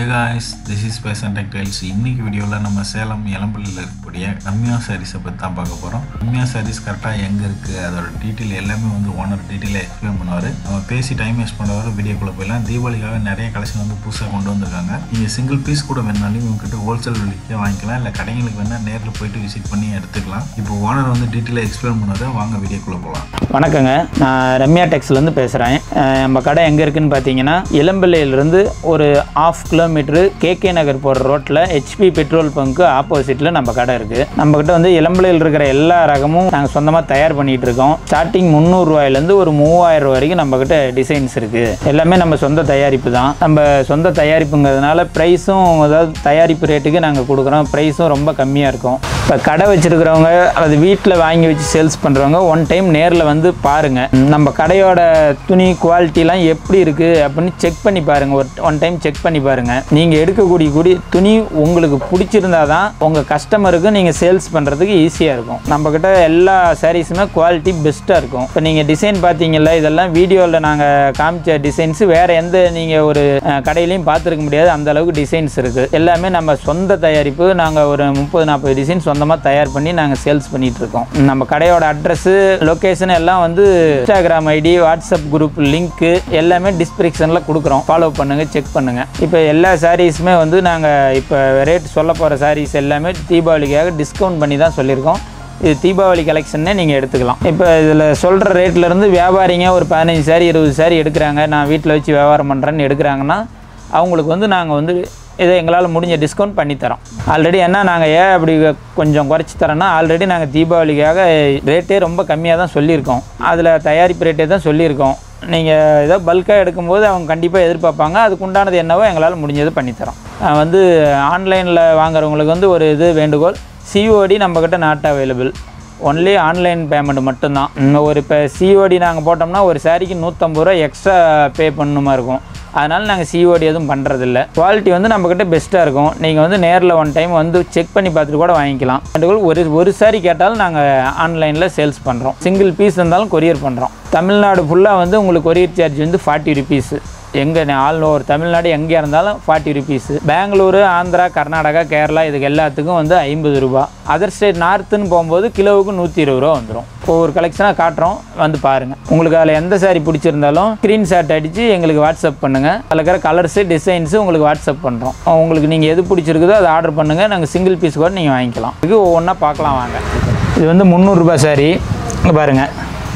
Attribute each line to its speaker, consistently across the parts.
Speaker 1: guys this is fashion textiles இன்னைக்கு வீடியோவில் நம்ம சேலம் இளம்பள்ளியில் இருக்கக்கூடிய ரம்யா சாரீஸை பற்றி தான் பார்க்க போகிறோம் ரம்யா சாரீஸ் கரெக்டாக எங்கே இருக்குது அதோட டீட்டெயில் எல்லாமே வந்து ஓனர் டீட்டெயிலாக எக்ஸ்பிளைன் பண்ணுவார் நம்ம பேசி டைம் வேஸ்ட் பண்ணுறவரை வீடியோக்குள்ளே போயிடலாம் தீபாவளிக்காக நிறைய கலெக்ஷன் வந்து புதுசாக கொண்டு வந்திருக்காங்க நீங்கள் சிங்கிள் பீஸ் கூட வேணாலும் இவங்ககிட்ட ஹோல்சேல் விலைக்கே வாங்கிக்கலாம் இல்லை கடைங்களுக்கு வேணால் நேரில் போயிட்டு விசிட் பண்ணி எடுத்துக்கலாம் இப்போ ஓனர் வந்து டீட்டெயிலாக எக்ஸ்பிளைன் பண்ணுவார் வாங்க வீடியோக்குள்ளே போகலாம்
Speaker 2: வணக்கங்க நான் ரம்யா டெக்ஸ்லேருந்து பேசுகிறேன் நம்ம கடை எங்கே இருக்குன்னு பார்த்தீங்கன்னா இளம்பிள்ளையிலேருந்து ஒரு ஆஃப் கிலோமீட்டரு கேகே நகர் போகிற ரோட்டில் ஹெச்பி பெட்ரோல் பங்க்கு ஆப்போசிட்டில் நம்ம கடை இருக்குது நம்மக்கிட்ட வந்து இளம்பிள்ளையில் இருக்கிற எல்லா ரகமும் நாங்கள் சொந்தமாக தயார் பண்ணிகிட்டு இருக்கோம் ஸ்டார்டிங் முந்நூறுரூவாயிலேருந்து ஒரு மூவாயிரம் ரூபா வரைக்கும் நம்மக்கிட்ட டிசைன்ஸ் இருக்குது எல்லாமே நம்ம சொந்த தயாரிப்பு தான் நம்ம சொந்த தயாரிப்புங்கிறதுனால ப்ரைஸும் அதாவது தயாரிப்பு ரேட்டுக்கு நாங்கள் கொடுக்குறோம் ப்ரைஸும் ரொம்ப கம்மியாக இருக்கும் இப்போ கடை வச்சுருக்கிறவங்க அல்லது வீட்டில் வாங்கி வச்சு சேல்ஸ் பண்ணுறவங்க ஒன் டைம் நேரில் வந்து பாருங்கள் நம்ம கடையோட துணி குவாலிட்டிலாம் எப்படி இருக்குது அப்படின்னு செக் பண்ணி பாருங்கள் ஒரு ஒன் டைம் செக் பண்ணி பாருங்கள் நீங்கள் எடுக்கக்கூடிய கூடி துணி உங்களுக்கு பிடிச்சிருந்தா தான் உங்கள் கஸ்டமருக்கு நீங்கள் சேல்ஸ் பண்ணுறதுக்கு ஈஸியாக இருக்கும் நம்மக்கிட்ட எல்லா சாரீஸுமே குவாலிட்டி பெஸ்ட்டாக இருக்கும் இப்போ நீங்கள் டிசைன் பார்த்தீங்கல்ல இதெல்லாம் வீடியோவில் நாங்கள் காமிச்ச டிசைன்ஸு வேறு எந்த நீங்கள் ஒரு அஹ், கடையிலையும் பார்த்துருக்க முடியாது அந்த அளவுக்கு டிசைன்ஸ் இருக்குது எல்லாமே நம்ம சொந்த தயாரிப்பு நாங்கள் ஒரு முப்பது நாற்பது டிசைன் சொந்தமாக தயார் பண்ணி நாங்கள் சேல்ஸ் பண்ணிட்டு இருக்கோம் நம்ம கடையோட அட்ரஸு லொக்கேஷன் எல்லாம் வந்து Instagram ID WhatsApp group link எல்லாமே டிஸ்கிரிப்ஷனில் கொடுக்குறோம் ஃபாலோ பண்ணுங்கள் செக் பண்ணுங்கள் இப்போ எல்லா சாரீஸுமே வந்து நாங்கள் இப்போ ரேட் சொல்ல போகிற சாரீஸ் எல்லாமே தீபாவளிக்காக டிஸ்கவுண்ட் பண்ணி தான் சொல்லியிருக்கோம் இது தீபாவளி கலெக்ஷன்னே நீங்கள் எடுத்துக்கலாம் இப்போ இதில் சொல்கிற ரேட்லேருந்து வியாபாரிங்க ஒரு பதினஞ்சு சாரி இருபது சாரி எடுக்கிறாங்க நான் வீட்டில் வச்சு வியாபாரம் பண்ணுறேன்னு எடுக்கிறாங்கன்னா அவங்களுக்கு வந்து நாங்கள் வந்து இதை எங்களால் முடிஞ்ச டிஸ்கவுண்ட் பண்ணித்தரோம் ஆல்ரெடி என்ன நாங்கள் ஏன் அப்படி கொஞ்சம் குறைச்சி தரோன்னா ஆல்ரெடி நாங்கள் தீபாவளிக்காக ரேட்டே ரொம்ப கம்மியாக தான் சொல்லியிருக்கோம் அதில் தயாரிப்பு ரேட்டே தான் சொல்லியிருக்கோம் நீங்கள் ஏதோ பல்காக எடுக்கும்போது அவங்க கண்டிப்பாக எதிர்பார்ப்பாங்க அதுக்கு உண்டானது என்னவோ எங்களால் முடிஞ்சது பண்ணித்தரோம் அஹ் வந்து ஆன்லைனில் வாங்குறவங்களுக்கு வந்து ஒரு இது வேண்டுகோள் சிஓடி நம்மக்கிட்ட not available only online payment மட்டும்தான் இன்னும் ஒரு இப்போ சிஓடி நாங்கள் போட்டோம்னா ஒரு சாரிக்கு நூற்றம்பது ரூபா எக்ஸ்ட்ரா பே பண்ணணுமா இருக்கும் அதனால் நாங்கள் சிஓடி எதுவும் பண்ணுறதில்ல குவாலிட்டி வந்து நம்மக்கிட்ட பெஸ்ட்டாக இருக்கும் நீங்கள் வந்து நேரில் ஒன் டைம் வந்து செக் பண்ணி பார்த்துட்டு கூட வாங்கிக்கலாம் அதுக்குள்ள ஒரு ஒரு சாரி கேட்டாலும் நாங்கள் ஆன்லைனில் சேல்ஸ் பண்ணுறோம் சிங்கிள் பீஸ் இருந்தாலும் கொரியர் பண்ணுறோம் தமிழ்நாடு ஃபுல்லாக வந்து உங்களுக்கு கொரியர் சார்ஜ் வந்து ஃபார்ட்டி ருபீஸு எங்கே ஆல் ஓவர் தமிழ்நாடு எங்கே இருந்தாலும் ஃபார்ட்டி ருபீஸு பெங்களூரு ஆந்திரா கர்நாடகா கேரளா இதுக்கு எல்லாத்துக்கும் வந்து ஐம்பது ரூபா அதர் ஸ்டேட் நார்த்துன்னு போகும்போது கிலோவுக்கு நூற்றி இருபது ரூபா வந்துடும் ஒவ்வொரு கலெக்ஷனாக காட்டுறோம் வந்து பாருங்கள் உங்களுக்கு அதில் எந்த சாரி பிடிச்சிருந்தாலும் ஸ்க்ரீன்ஷாட் அடித்து எங்களுக்கு வாட்ஸ்அப் பண்ணுங்கள் அதில் இருக்கிற கலர்ஸு டிசைன்ஸு உங்களுக்கு வாட்ஸ்அப் பண்ணுறோம் உங்களுக்கு நீங்கள் எது பிடிச்சிருக்குதோ அதை ஆர்டர் பண்ணுங்கள் நாங்கள் சிங்கிள் பீஸ் கூட நீங்கள் வாங்கிக்கலாம் இது ஒவ்வொன்றா பார்க்கலாம் வாங்க இது வந்து முந்நூறுரூபா சாரி இங்கே பாருங்கள்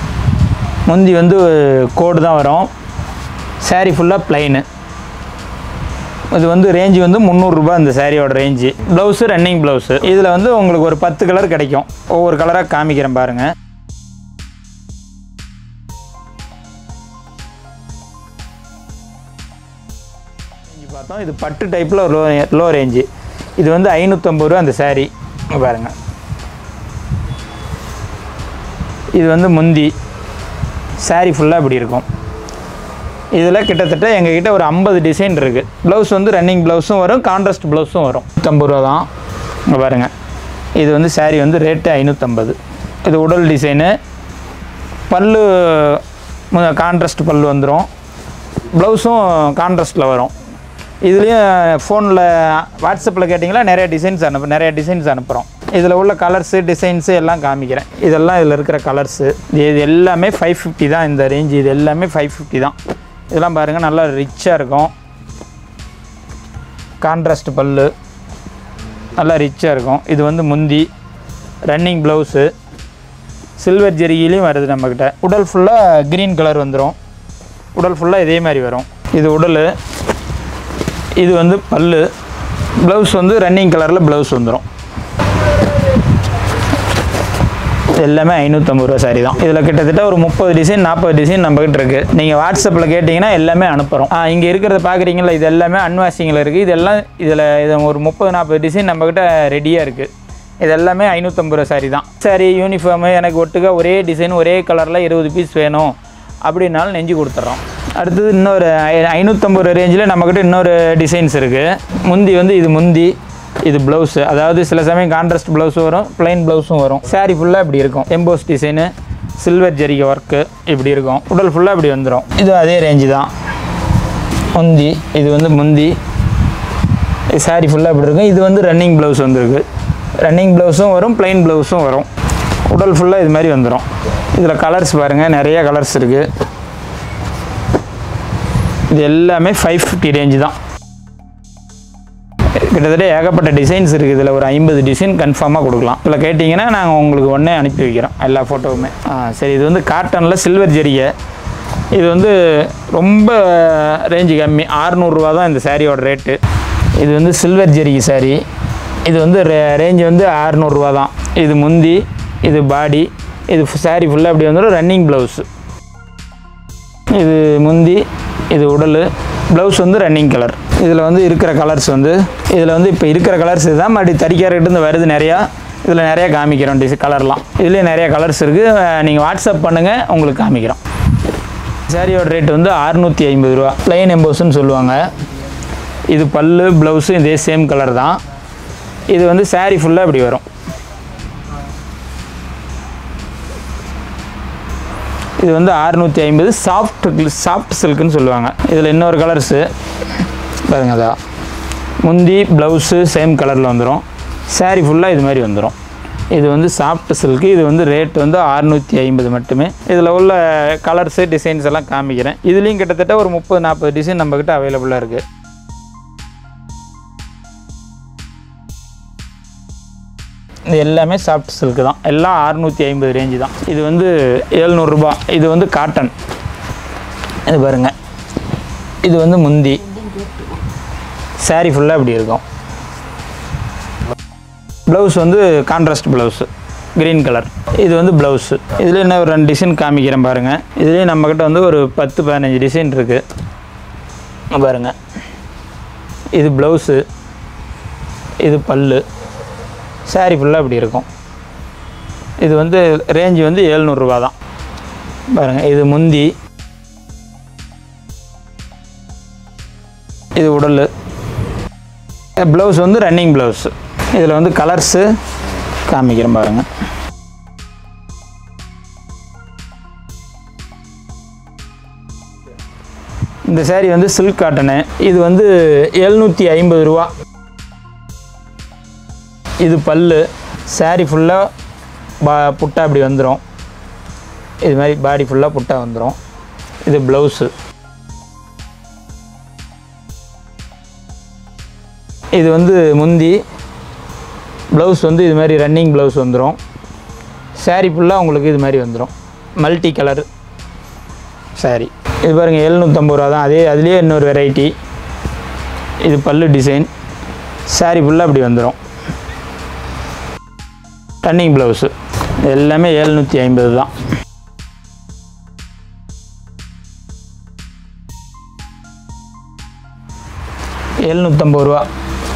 Speaker 2: முந்தி வந்து கோடு தான் வரும் saree ஃபுல்லாக ப்ளைனு இது வந்து ரேஞ்சு வந்து முந்நூறுரூபா இந்த சாரியோட ரேஞ்சு ப்ளவுஸு ரன்னிங் ப்ளவுஸு இதில் வந்து உங்களுக்கு ஒரு பத்து கலர் கிடைக்கும் ஒவ்வொரு கலராக காமிக்கிறேன் பாருங்கள் ரேஞ்சு பார்த்தோம் இது பட்டு டைப்பில் லோ லோ ரேஞ்சு இது வந்து ஐநூற்றம்பது ரூபா அந்த saree இங்க பாருங்கள் இது வந்து முந்தி saree ஃபுல்லாக இப்படி இருக்கும் இதில் கிட்டத்தட்ட எங்ககிட்ட ஒரு ஐம்பது டிசைன் இருக்குது ப்ளவுஸ் வந்து ரன்னிங் ப்ளவுஸும் வரும் கான்ட்ராஸ்ட் ப்ளவுஸும் வரும் நூற்றம்பது ரூபா தான் இங்கே பாருங்கள் இது வந்து saree வந்து ரேட்டு ஐநூற்றம்பது இது உடல் டிசைனு பல்லு கான்ட்ராஸ்ட் பல்லு வந்துடும் ப்ளவுஸும் கான்ட்ராஸ்ட்டில் வரும் இதுலேயும் ஃபோனில் வாட்ஸ்அப்பில் கேட்டிங்களா நிறைய டிசைன்ஸ் அனுப்பு நிறைய டிசைன்ஸ் அனுப்புகிறோம் இதில் உள்ள கலர்ஸு டிசைன்ஸு எல்லாம் காமிக்கிறேன் இதெல்லாம் இதில் இருக்கிற கலர்ஸு இது எல்லாமே ஃபைவ் ஃபிஃப்டி தான் இந்த ரேஞ்சு இது எல்லாமே ஃபைவ் ஃபிஃப்டி தான் இதெல்லாம் பாருங்கள் நல்லா ரிச்சாக இருக்கும் கான்ட்ராஸ்ட் பல்லு நல்லா ரிச்சாக இருக்கும் இது வந்து முந்தி ரன்னிங் ப்ளவுஸு சில்வர் ஜெரிகிலையும் வருது நம்மக்கிட்ட உடல் ஃபுல்லாக க்ரீன் கலர் வந்துடும் உடல் ஃபுல்லாக இதே மாதிரி வரும் இது உடல் இது வந்து பல்லு ப்ளவுஸ் வந்து ரன்னிங் கலரில் ப்ளவுஸ் வந்துடும் எல்லாமே ஐநூற்றம்பது ரூபா சாரி தான் இதில் கிட்டத்தட்ட ஒரு முப்பது டிசைன் நாற்பது டிசைன் நம்மகிட்ட இருக்குது நீங்கள் வாட்ஸ்அப்பில் கேட்டிங்கன்னா எல்லாமே அனுப்புகிறோம் ஆ இங்கே இருக்கிறத பார்க்குறீங்களா இது எல்லாமே அன்வாஷிங்கில் இருக்குது இதெல்லாம் இதில் இது ஒரு முப்பது நாற்பது டிசைன் நம்மக்கிட்ட ரெடியாக இருக்குது இது எல்லாமே ஐநூற்றம்பது ரூபா சாரி தான் சாரி யூனிஃபார்மு எனக்கு ஒட்டுக்கா ஒரே டிசைன் ஒரே கலரில் இருபது பீஸ் வேணும் அப்படின்னாலும் நெஞ்சு கொடுத்துட்றோம் அடுத்தது இன்னொரு ஐ- ஐநூற்றம்பது ரூபா ரேஞ்சில் நம்மக்கிட்ட இன்னொரு டிசைன்ஸ் இருக்குது முந்தி வந்து இது முந்தி இது ப்ளவுஸு அதாவது சில சமயம் கான்ட்ராஸ்ட் ப்ளவுஸும் வரும் plain ப்ளவுஸும் வரும் saree ஃபுல்லாக இப்படி இருக்கும் எம்போஸ் டிசைனு சில்வர் ஜரிகை ஒர்க்கு இப்படி இருக்கும் உடல் ஃபுல்லாக இப்படி வந்துடும் இது அதே ரேஞ்சு தான் முந்தி இது வந்து முந்தி சாரி ஃபுல்லாக இப்படி இருக்கும் இது வந்து ரன்னிங் ப்ளவுஸ் வந்துருக்கு ரன்னிங் ப்ளவுஸும் வரும் plain ப்ளவுஸும் வரும் உடல் ஃபுல்லாக இது மாதிரி வந்துடும் இதில் கலர்ஸ் பாருங்கள் நிறைய கலர்ஸ் இருக்குது இது எல்லாமே ஃபைவ் ஃபிஃப்டி ரேஞ்சு தான் கிட்டத்தட்ட ஏகப்பட்ட டிசைன்ஸ் இருக்குது இதில் ஒரு ஐம்பது டிசைன் கன்ஃபார்மாக கொடுக்கலாம் இதில் கேட்டிங்கன்னா நாங்கள் உங்களுக்கு உடனே அனுப்பி வைக்கிறோம் எல்லா ஃபோட்டோவுமே ஆ சரி இது வந்து காட்டனில் சில்வர் ஜெரிகை இது வந்து ரொம்ப ரேஞ்சு கம்மி 600 ரூபா தான் இந்த சாரியோட ரேட்டு இது வந்து சில்வர் ஜெரிகை சாரி இது வந்து ரேஞ்சு வந்து 600 ரூபா தான் இது முந்தி இது பாடி இது சாரி ஃபுல்லாக அப்படி வந்துடும் ரன்னிங் ப்ளவுஸு இது முந்தி இது உடல் ப்ளவுஸ் வந்து ரன்னிங் கலர் இதில் வந்து இருக்கிற கலர்ஸ் வந்து இதில் வந்து இப்போ இருக்கிற கலர்ஸ் இதுதான் மறுபடி தறிக்காரர்கிட்ட வருது நிறையா இதில் நிறையா காமிக்கிறோம் டிஸ் கலர்லாம் இதுலேயே நிறைய கலர்ஸ் இருக்குது நீங்கள் வாட்ஸ்அப் பண்ணுங்கள் உங்களுக்கு காமிக்கிறோம் சாரியோட ரேட் வந்து அறுநூற்றி ஐம்பது ரூபா ப்ளைன் எம்போஸ்ன்னு சொல்லுவாங்க இது பல்லு ப்ளவுஸும் இதே சேம் கலர் தான் இது வந்து saree ஃபுல்லாக இப்படி வரும் இது வந்து அறுநூற்றி ஐம்பது சாஃப்ட் சாஃப்ட் சில்க்குன்னு சொல்லுவாங்க இதில் இன்னொரு கலர்ஸு பாருங்க அதா முந்தி ப்ளவுஸு சேம் கலரில் வந்துடும் saree ஃபுல்லாக இது மாதிரி வந்துடும் இது வந்து சாஃப்ட் சில்க்கு இது வந்து ரேட் வந்து அறுநூற்றி ஐம்பது மட்டுமே இதில் உள்ள கலர்ஸு டிசைன்ஸ் எல்லாம் காமிக்கிறேன் இதுலேயும் கிட்டத்தட்ட ஒரு முப்பது நாற்பது டிசைன் நம்மக்கிட்ட அவைலபிளாக இருக்குது இது எல்லாமே சாஃப்ட் சில்க்கு தான் எல்லாம் அறுநூற்றி ஐம்பது ரேஞ்சு தான் இது வந்து எழுநூறுபா இது வந்து காட்டன் இது பாருங்க இது வந்து முந்தி saree ஃபுல்லாக இப்படி இருக்கும் ப்ளவுஸ் வந்து கான்ட்ராஸ்ட் ப்ளவுஸு க்ரீன் கலர் இது வந்து ப்ளவுஸு இதில் என்ன ஒரு ரெண்டு டிசைன் காமிக்கிறேன் பாருங்கள் இதுலேயே நம்மக்கிட்ட வந்து ஒரு பத்து பதினஞ்சு டிசைன் இருக்குது பாருங்கள் இது ப்ளவுஸு இது பல்லு saree ஃபுல்லாக இப்படி இருக்கும் இது வந்து ரேஞ்சு வந்து எழுநூறுபா தான் பாருங்கள் இது முந்தி இது உடல் ப்ளவுஸ் வந்து ரன்னிங் ப்ளவுஸ் இதில் வந்து கலர்ஸு காமிக்கிறேன் பாருங்கள் இந்த saree வந்து சில்க் காட்டனு இது வந்து எழுநூற்றி ஐம்பது ரூபா இது பல்லு saree ஃபுல்லாக பா புட்டா அப்படி வந்துடும் இது மாதிரி பாடி ஃபுல்லாக புட்டா வந்துடும் இது ப்ளவுஸு இது வந்து முந்தி ப்ளவுஸ் வந்து இது மாதிரி ரன்னிங் ப்ளவுஸ் வந்துடும் saree ஃபுல்லாக உங்களுக்கு இது மாதிரி வந்துடும் மல்டி கலர் saree இது பாருங்கள் எழுநூற்றம்பது ரூபா தான் அதே அதுலேயே இன்னொரு வெரைட்டி இது பல்லு டிசைன் saree ஃபுல்லாக அப்படி வந்துடும் ரன்னிங் ப்ளவுஸு எல்லாமே எழுநூற்றி ஐம்பது தான் எழுநூற்றம்பது ரூபா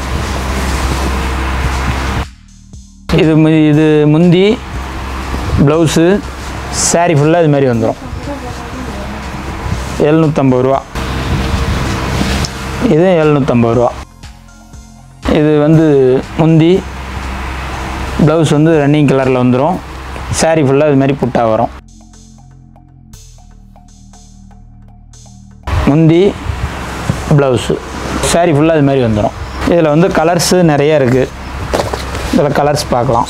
Speaker 2: இது மு- இது முந்தி ப்ளவுஸு saree ஃபுல்லாக இது மாதிரி வந்துடும் எழுநூற்றம்பது ரூபா இது எழுநூற்றம்பது ரூபா இது வந்து முந்தி ப்ளவுஸ் வந்து ரன்னிங் கலரில் வந்துடும் saree ஃபுல்லாக இது மாதிரி புட்டா வரும் முந்தி ப்ளவுஸு saree ஃபுல்லாக இது மாதிரி வந்துடும் இதில் வந்து கலர்ஸு நிறைய இருக்குது இதில் கலர்ஸ் பார்க்கலாம்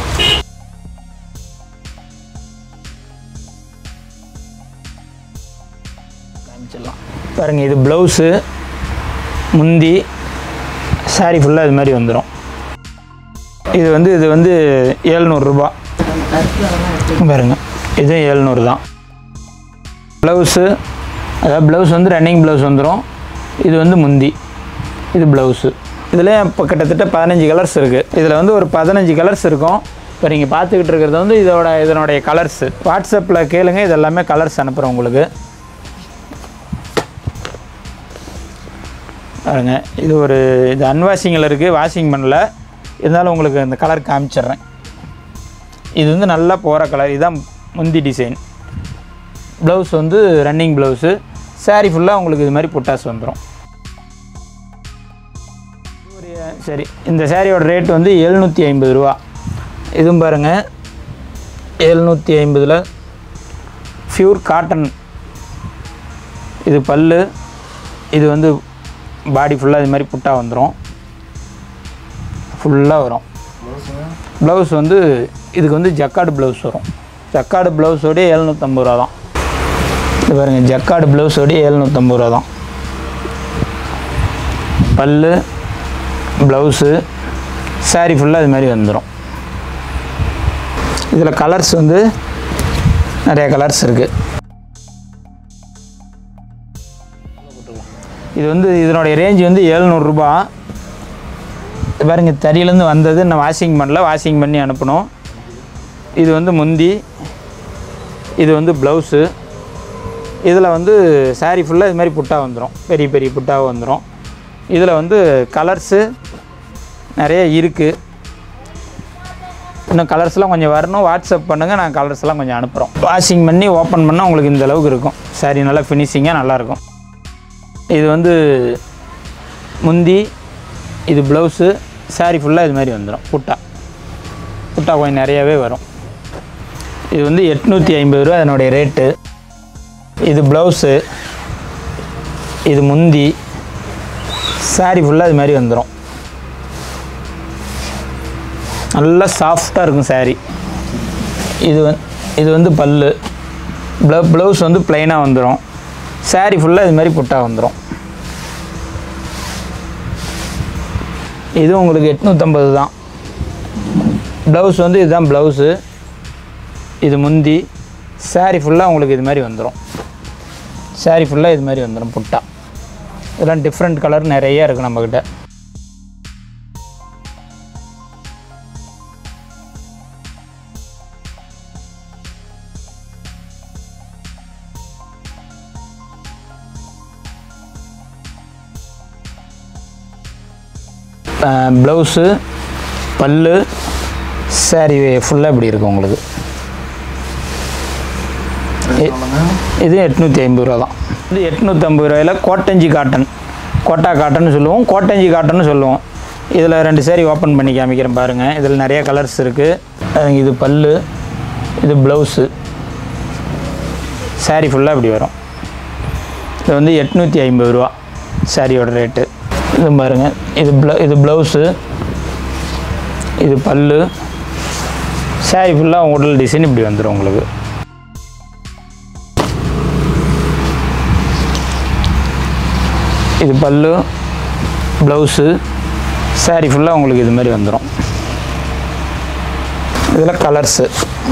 Speaker 2: காமிச்சிடலாம் பாருங்கள் இது ப்ளவுஸு முந்தி saree ஃபுல்லாக இது மாதிரி வந்துடும் இது வந்து இது வந்து ஏழ்நூறுரூபா பாருங்க இது ஏழ்நூறு தான் ப்ளவுஸு அதாவது ப்ளவுஸ் வந்து ரன்னிங் ப்ளவுஸ் வந்துடும் இது வந்து முந்தி இது ப்ளவுஸு இதில் இப்போ கிட்டத்தட்ட பதினஞ்சு கலர்ஸ் இருக்குது இதில் வந்து ஒரு பதினஞ்சு கலர்ஸ் இருக்கும் இப்போ நீங்கள் பார்த்துக்கிட்டு இருக்கிறது வந்து இதோட இதனுடைய கலர்ஸு வாட்ஸ்அப்பில் கேளுங்க இது எல்லாமே கலர்ஸ் அனுப்புகிறேன் உங்களுக்கு பாருங்க இது ஒரு இது அன்வாஷிங்கில் இருக்குது வாஷிங் பண்ணல இருந்தாலும் உங்களுக்கு இந்த கலர் காமிச்சிடுறேன் இது வந்து நல்லா போகிற கலர் இதுதான் முந்தி டிசைன் ப்ளவுஸ் வந்து ரன்னிங் ப்ளவுஸு saree ஃபுல்லாக உங்களுக்கு இது மாதிரி புட்டாஸ் வந்துடும் ஒரு சரி இந்த சாரியோட ரேட் வந்து எழுநூற்றி ஐம்பது ரூபா இதுவும் பாருங்கள் எழுநூற்றி ஐம்பதில் ஃப்யூர் காட்டன் இது பல்லு இது வந்து பாடி ஃபுல்லாக இது மாதிரி புட்டா வந்துடும் ஃபுல்லாக வரும் ப்ளவுஸ் வந்து இதுக்கு வந்து ஜக்காடு ப்ளவுஸ் வரும் ஜக்காடு ப்ளவுஸோடய எழுநூற்றம்பது ரூபா தான் இது பாருங்கள் ஜக்காடு ப்ளவுஸோடய எழுநூற்றம்பது ரூபா தான் பல்லு ப்ளவுஸு saree ஃபுல்லாக இது மாதிரி வந்துடும் இதில் கலர்ஸ் வந்து நிறைய கலர்ஸ் இருக்குது இது வந்து இதனுடைய ரேஞ்ச் வந்து எழுநூறுபா பாருங்க தறியிலேருந்து வந்தது நான் வாஷிங் பண்ணல வாஷிங் பண்ணி அனுப்பணும் இது வந்து முந்தி இது வந்து ப்ளவுஸு இதில் வந்து saree ஃபுல்லாக இது மாதிரி புட்டா வந்துடும் பெரிய பெரிய புட்டாவாக வந்துடும் இதில் வந்து கலர்ஸு நிறைய இருக்குது இன்னும் கலர்ஸ்லாம் கொஞ்சம் வரணும் வாட்ஸ்அப் பண்ணுங்கள் நான் கலர்ஸ்லாம் கொஞ்சம் அனுப்புகிறோம் வாஷிங் பண்ணி ஓப்பன் பண்ணால் உங்களுக்கு இந்த அளவுக்கு இருக்கும் saree நல்லா ஃபினிஷிங்காக நல்லாயிருக்கும் இது வந்து முந்தி இது ப்ளவுஸு saree ஃபுல்லாக இது மாதிரி வந்துடும் புட்டா புட்டா கொஞ்சம் நிறையாவே வரும் இது வந்து எட்நூற்றி ஐம்பது ரூபா அதனுடைய ரேட்டு இது ப்ளவுஸு இது முந்தி saree ஃபுல்லாக இது மாதிரி வந்துடும் நல்லா சாஃப்டாக இருக்கும் saree இது வந்து இது வந்து பல்லு ப்ள ப்ளவுஸ் வந்து ப்ளைனாக வந்துடும் saree ஃபுல்லாக இது மாதிரி புட்டா வந்துடும் இது உங்களுக்கு எட்நூற்றம்பது தான் ப்ளவுஸ் வந்து இதுதான் ப்ளவுஸு இது முந்தி saree ஃபுல்லாக உங்களுக்கு இது மாதிரி வந்துடும் saree ஃபுல்லாக இது மாதிரி வந்துடும் புட்டா இதெல்லாம் டிஃப்ரெண்ட் கலர் நிறைய இருக்குது நம்மக்கிட்ட ப்ளவுஸு பல்லு saree ஃபுல்லாக இப்படி இருக்கும் உங்களுக்கு இ- இது எட்நூற்றி ஐம்பது ரூபா தான் இது எட்நூற்றம்பது ரூபாயில் கோட்டஞ்சி காட்டன் கோட்டா காட்டன் சொல்லுவோம் கோட்டஞ்சி காட்டன்னு சொல்லுவோம் இதில் ரெண்டு saree ஓப்பன் பண்ணி காமிக்கிறேன் பாருங்கள் இதில் நிறைய கலர்ஸ் இருக்குது இது பல்லு இது ப்ளவுஸு saree ஃபுல்லாக இப்படி வரும் இது வந்து எட்நூற்றி ஐம்பது ரூபா சாரியோட ரேட்டு இது பாருங்கள் இது ப்ள இது ப்ளவுஸு இது பல்லு saree ஃபுல்லாக உடல் டிசைன் இப்படி வந்துடும் உங்களுக்கு இது பல்லு ப்ளவுஸு saree ஃபுல்லாக உங்களுக்கு இது மாதிரி வந்துடும் இதில் கலர்ஸு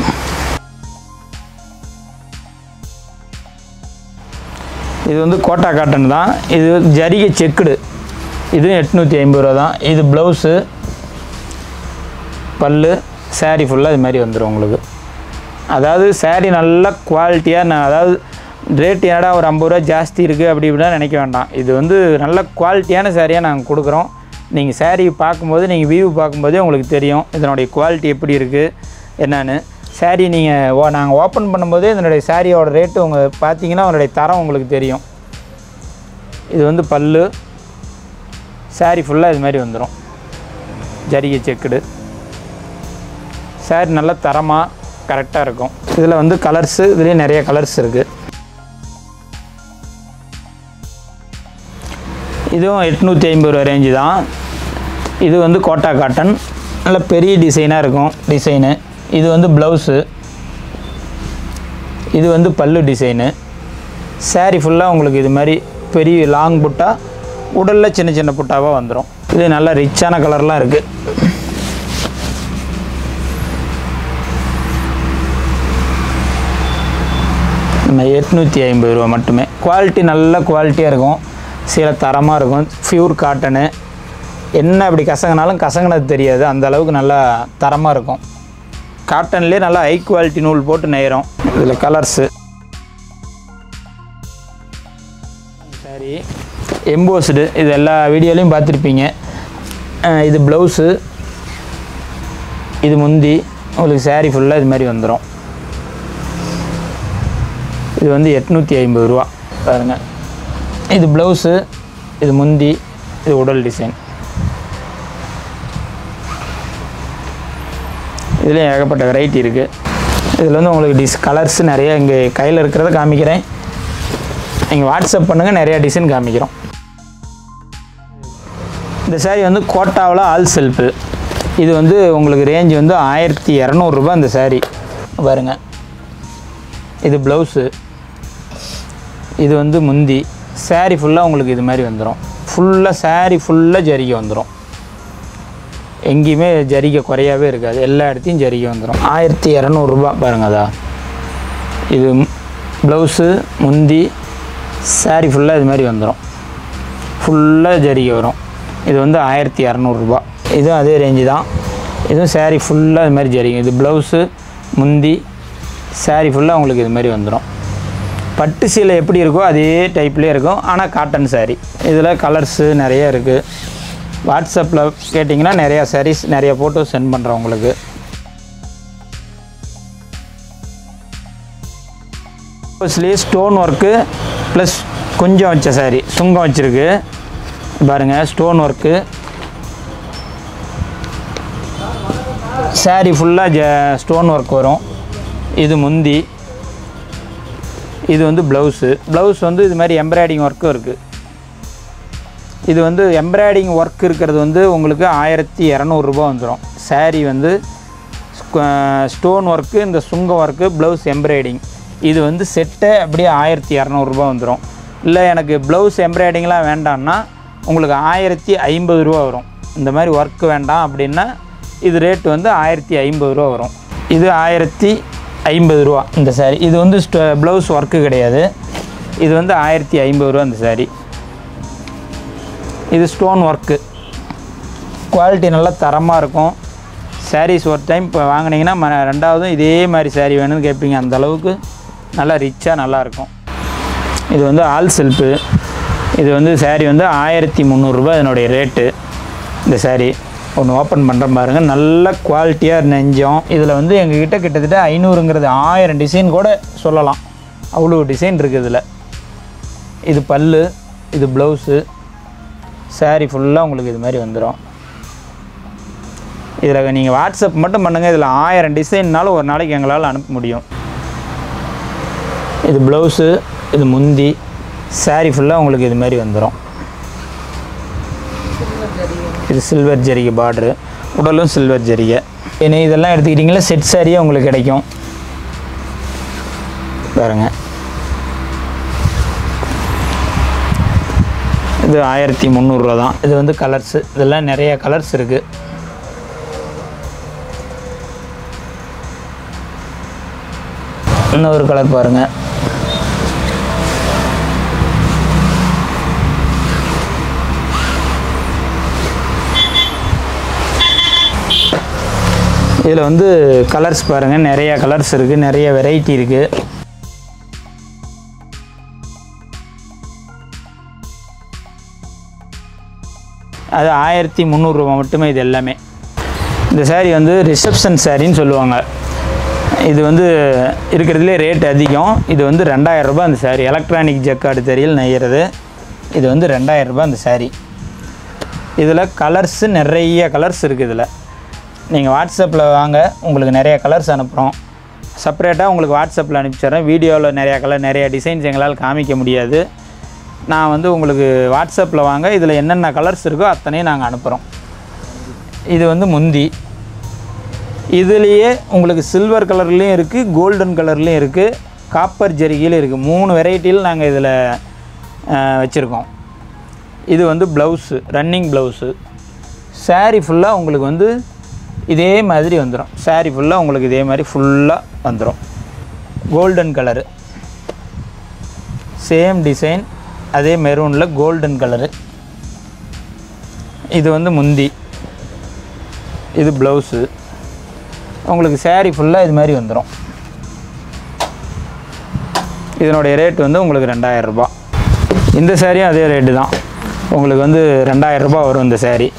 Speaker 2: இது வந்து கோட்டா காட்டன் தான் இது ஜரிகை செக்குடு இதுவும் எட்நூற்றி ஐம்பது ரூபா தான் இது ப்ளவுஸு பல்லு saree ஃபுல்லாக இது மாதிரி வந்துடும் உங்களுக்கு அதாவது saree நல்ல குவாலிட்டியாக நான் அதாவது ரேட் என்னடா ஒரு ஐம்பது ரூபா ஜாஸ்தி இருக்குது அப்படி இப்படிலாம் நினைக்க வேண்டாம் இது வந்து நல்ல குவாலிட்டியான சாரியாக நாங்கள் கொடுக்குறோம் நீங்கள் saree பார்க்கும்போது நீங்கள் வியூ பார்க்கும்போதே உங்களுக்கு தெரியும் இதனுடைய குவாலிட்டி எப்படி இருக்குது என்னன்னு saree நீங்கள் ஓ நாங்கள் ஓப்பன் பண்ணும்போதே இதனுடைய சாரியோட ரேட்டு உங்கள் பார்த்தீங்கன்னா அதனுடைய தரம் உங்களுக்கு தெரியும் இது வந்து பல்லு saree ஃபுல்லாக இது மாதிரி வந்துடும் ஜரிகை செக்குடு saree நல்ல தரமாக கரெக்டாக இருக்கும் இதில் வந்து கலர்ஸு இதுலேயும் நிறைய கலர்ஸ் இருக்குது இதுவும் எட்நூற்றி ஐம்பது ரூபா ரேஞ்சு தான் இது வந்து கோட்டா காட்டன் நல்ல பெரிய டிசைனாக இருக்கும் டிசைனு இது வந்து ப்ளவுஸு இது வந்து பல்லு டிசைனு saree ஃபுல்லாக உங்களுக்கு இது மாதிரி பெரிய லாங் புட்டா உடலில் சின்ன சின்ன புட்டாவாக வந்துடும் இது நல்ல ரிச்சான கலர்லாம் இருக்குது நம்ம எட்நூற்றி ஐம்பது ரூபா மட்டுமே குவாலிட்டி நல்ல குவாலிட்டியாக இருக்கும் சில தரமாக இருக்கும் ஃப்யூர் காட்டனு என்ன அப்படி கசங்கினாலும் கசங்கினது தெரியாது அந்த அளவுக்கு நல்லா தரமாக இருக்கும் காட்டன்லேயே நல்லா ஹை குவாலிட்டி நூல் போட்டு நெய்கிறோம் இதில் கலர்ஸு சரி எம்போஸ்டு இது எல்லா வீடியோலையும் பார்த்துருப்பீங்க அஹ் இது ப்ளவுஸு இது முந்தி உங்களுக்கு saree ஃபுல்லாக இது மாதிரி வந்துடும் இது வந்து எட்நூற்றி ஐம்பது ரூபா பாருங்க இது ப்ளவுஸு இது முந்தி இது உடல் டிசைன் இதுலேயும் ஏகப்பட்ட வெரைட்டி இருக்குது இதில் வந்து உங்களுக்கு டிஸ் கலர்ஸ் நிறைய இங்கே கையில் இருக்கிறத காமிக்கிறேன் நீங்கள் வாட்ஸ்அப் பண்ணுங்கள் நிறையா டிசைன் காமிக்கிறோம் இந்த saree வந்து கோட்டாவில் ஆல் செல்ஃபு இது வந்து உங்களுக்கு ரேஞ்ச் வந்து ஆயிரத்தி இரநூறுபா இந்த saree பாருங்க இது ப்ளவுஸு இது வந்து முந்தி saree ஃபுல்லாக உங்களுக்கு இது மாதிரி வந்துடும் ஃபுல்லாக saree ஃபுல்லாக ஜரிகை வந்துடும் எங்கேயுமே ஜரிகை குறையாவே இருக்காது எல்லா இடத்தையும் ஜரிகை வந்துடும் ஆயிரத்தி இரநூறுபா பாருங்க அதா இது ப்ளவுஸு முந்தி saree ஃபுல்லாக இது மாதிரி வந்துடும் ஃபுல்லாக ஜரிகை வரும் இது வந்து ஆயிரத்தி இரநூறுபா இதுவும் அதே ரேஞ்சு தான் இதுவும் saree ஃபுல்லாக இது மாதிரி ஜரிகை இது ப்ளவுஸு முந்தி saree ஃபுல்லாக உங்களுக்கு இது மாதிரி வந்துடும் பட்டு சீலை எப்படி இருக்கோ அதே டைப்லேயே இருக்கும் ஆனால் காட்டன் saree இதில் கலர்ஸு நிறைய இருக்குது வாட்ஸ்அப்பில் கேட்டிங்கன்னா நிறையா sarees நிறைய ஃபோட்டோஸ் சென்ட் பண்ணுறேன் உங்களுக்கு ஸ்லீவ் ஸ்டோன் ஒர்க்கு ப்ளஸ் கொஞ்சம் வச்ச saree சுங்கம் வச்சுருக்கு பாருங்கள் ஸ்டோன் ஒர்க்கு saree ஃபுல்லாக ஜ ஸ்டோன் ஒர்க் வரும் இது முந்தி இது வந்து ப்ளவுஸு ப்ளவுஸ் வந்து இது மாதிரி எம்ப்ராய்டிங் ஒர்க்கும் இருக்குது இது வந்து எம்ப்ராய்டிங் ஒர்க் இருக்கிறது வந்து உங்களுக்கு ஆயிரத்தி இரநூறுபா வந்துடும் saree வந்து ஸ்டோன் ஒர்க்கு இந்த சுங்க ஒர்க்கு ப்ளவுஸ் எம்ப்ராய்டிங் இது வந்து செட்டை அப்படியே ஆயிரத்தி இரநூறுபா வந்துடும் இல்லை எனக்கு ப்ளவுஸ் எம்ப்ராய்டிங்லாம் வேண்டாம்னா உங்களுக்கு ஆயிரத்தி ஐம்பது ரூபா வரும் இந்த மாதிரி ஒர்க் வேண்டாம் அப்படின்னா இது ரேட் வந்து ஆயிரத்தி ஐம்பது ரூபா வரும் இது ஆயிரத்தி ஐம்பது ரூபா இந்த saree இது வந்து ப்ளவுஸ் ஒர்க்கு கிடையாது இது வந்து ஆயிரத்தி ஐம்பது ரூபா இந்த saree இது ஸ்டோன் ஒர்க்கு குவாலிட்டி நல்லா தரமாக இருக்கும் sarees ஒரு டைம் இப்போ வாங்கினீங்கன்னா ம ரெண்டாவதும் இதே மாதிரி saree வேணும்னு கேட்பீங்க அந்த அளவுக்கு நல்லா ரிச்சாக நல்லாயிருக்கும் இது வந்து ஆல் செல்ஃபு இது வந்து saree வந்து ஆயிரத்தி முந்நூறுரூபா இதனுடைய ரேட்டு இந்த saree ஒன்று ஓப்பன் பண்ணுறேன் பாருங்கள் நல்ல குவாலிட்டியாக நெஞ்சம் இதில் வந்து எங்ககிட்ட கிட்டத்தட்ட ஐநூறுங்கிறது ஆயிரம் டிசைன் கூட சொல்லலாம் அவ்வளோ டிசைன் இருக்குது இதில் இது பல்லு இது ப்ளவுஸு saree ஃபுல்லாக உங்களுக்கு இது மாதிரி வந்துடும் இதில் நீங்கள் வாட்ஸ்அப் மட்டும் பண்ணுங்கள் இதில் ஆயிரம் டிசைன்னாலும் ஒரு நாளைக்கு எங்களால் அனுப்ப முடியும் இது ப்ளவுஸு இது முந்தி saree ஃபுல்லாக உங்களுக்கு இது மாதிரி வந்துடும் இது சில்வர் ஜரிகை பார்ட்ரு உடலும் சில்வர் ஜரிகை இனி இதெல்லாம் எடுத்துக்கிட்டிங்களா செட் சாரியே உங்களுக்கு கிடைக்கும் பாருங்க இது ஆயிரத்தி முந்நூறுரூவா தான் இது வந்து கலர்ஸு இதெல்லாம் நிறைய கலர்ஸ் இருக்குது இன்னொரு கலர் பாருங்கள் இதில் வந்து கலர்ஸ் பாருங்கள் நிறைய கலர்ஸ் இருக்குது நிறைய வெரைட்டி இருக்குது அது ஆயிரத்தி முந்நூறுரூவா மட்டுமே இது எல்லாமே இந்த saree வந்து ரிசப்ஷன் சாரின்னு சொல்லுவாங்க இது வந்து இருக்கிறதுலே ரேட் அதிகம் இது வந்து ரெண்டாயிரம் ரூபாய் அந்த saree எலக்ட்ரானிக் ஜக்கார்டு தெரியல் நெய்யறது இது வந்து ரெண்டாயிரம் ரூபாய் அந்த saree இதில் கலர்ஸு நிறைய கலர்ஸ் இருக்குது இதில் நீங்கள் வாட்ஸ்அப்பில் வாங்க உங்களுக்கு நிறைய கலர்ஸ் அனுப்புகிறோம் செப்பரேட்டாக உங்களுக்கு வாட்ஸ்அப்பில் அனுப்பிச்சிடுறேன் வீடியோவில் நிறையா கலர் நிறைய டிசைன்ஸ் எங்களால் காமிக்க முடியாது நான் வந்து உங்களுக்கு வாட்ஸ்அப்பில் வாங்க இதில் என்னென்ன கலர்ஸ் இருக்கோ அத்தனையும் நாங்கள் அனுப்புகிறோம் இது வந்து முந்தி இதுலேயே உங்களுக்கு சில்வர் கலர்லேயும் இருக்குது கோல்டன் கலர்லேயும் இருக்குது காப்பர் ஜெரிகையிலும் இருக்குது மூணு வெரைட்டியில் நாங்கள் இதில் வச்சுருக்கோம் இது வந்து ப்ளவுஸு ரன்னிங் ப்ளவுஸு saree ஃபுல்லாக உங்களுக்கு வந்து இதே மாதிரி வந்துடும் saree ஃபுல்லாக உங்களுக்கு இதே மாதிரி ஃபுல்லாக வந்துடும் கோல்டன் கலரு சேம் டிசைன் அதே மெரூனில் கோல்டன் கலரு இது வந்து முந்தி இது ப்ளவுஸு உங்களுக்கு saree ஃபுல்லாக இது மாதிரி வந்துடும் இதனுடைய ரேட் வந்து உங்களுக்கு ரெண்டாயிரம் ரூபாய் இந்த சாரியும் அதே ரேட்டு தான் உங்களுக்கு வந்து ரெண்டாயிரம் ரூபாய் வரும் இந்த saree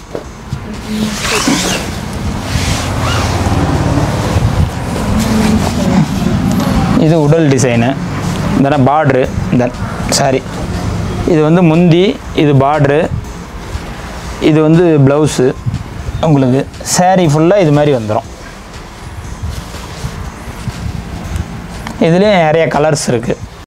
Speaker 2: இது உடல் டிசைனு இந்த பார்ட்ரு இந்த சாரி இது வந்து முந்தி இது பார்ட்ரு இது வந்து ப்ளவுஸு உங்களுக்கு saree ஃபுல்லாக இது மாதிரி வந்துடும் இதுலேயும் நிறைய கலர்ஸ் இருக்குது